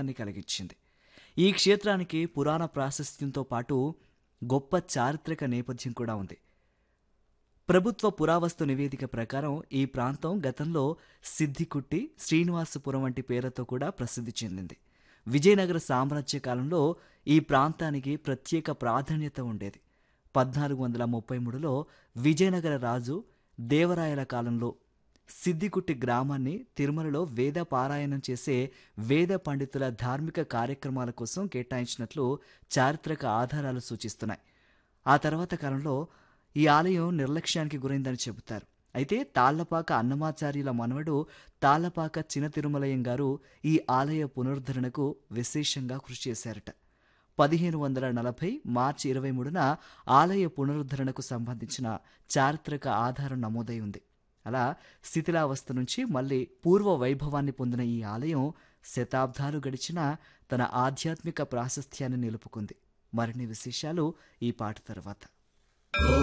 వైభవాన్ని కలిగించింది ఈ క్షేత్రానికి పురాణ ప్రాశస్త్యంతో పాటు గొప్ప చారిత్రక నేపథ్యం కూడా ఉంది ప్రభుత్వ పురావస్తు నివేదిక ప్రకారం ఈ ప్రాంతం గతంలో సిద్దికుట్టి శ్రీనివాసపురం వంటి పేర్లతో కూడా ప్రసిద్ధి చెందింది విజయనగర సామ్రాజ్య కాలంలో ఈ ప్రాంతానికి ప్రత్యేక ప్రాధాన్యత ఉండేది పద్నాలుగు వందల ముప్పై మూడులో విజయనగర రాజు దేవరాయల కాలంలో సిద్దికుట్టి గ్రామాన్ని తిరుమలలో వేద పారాయణం చేసే వేద పండితుల ధార్మిక కార్యక్రమాల కోసం కేటాయించినట్లు చారిత్రక ఆధారాలు సూచిస్తున్నాయి ఆ తర్వాత కాలంలో ఈ ఆలయం నిర్లక్ష్యానికి గురైందని చెబుతారు అయితే తాళ్లపాక అన్నమాచార్యుల మనవడు తాళ్లపాక చిన తిరుమలయం గారు ఈ ఆలయ పునరుద్ధరణకు విశేషంగా కృషి చేశారట పదిహేను వందల నలభై మార్చి ఇరవై మూడున ఆలయ పునరుద్ధరణకు సంబంధించిన చారిత్రక ఆధారం నమోదై ఉంది అలా శిథిలావస్థ నుంచి మళ్ళీ పూర్వ వైభవాన్ని పొందిన ఈ ఆలయం శతాబ్దాలు గడిచినా తన ఆధ్యాత్మిక ప్రాశస్త్యాన్ని నిలుపుకుంది మరిన్ని విశేషాలు ఈ పాట తర్వాత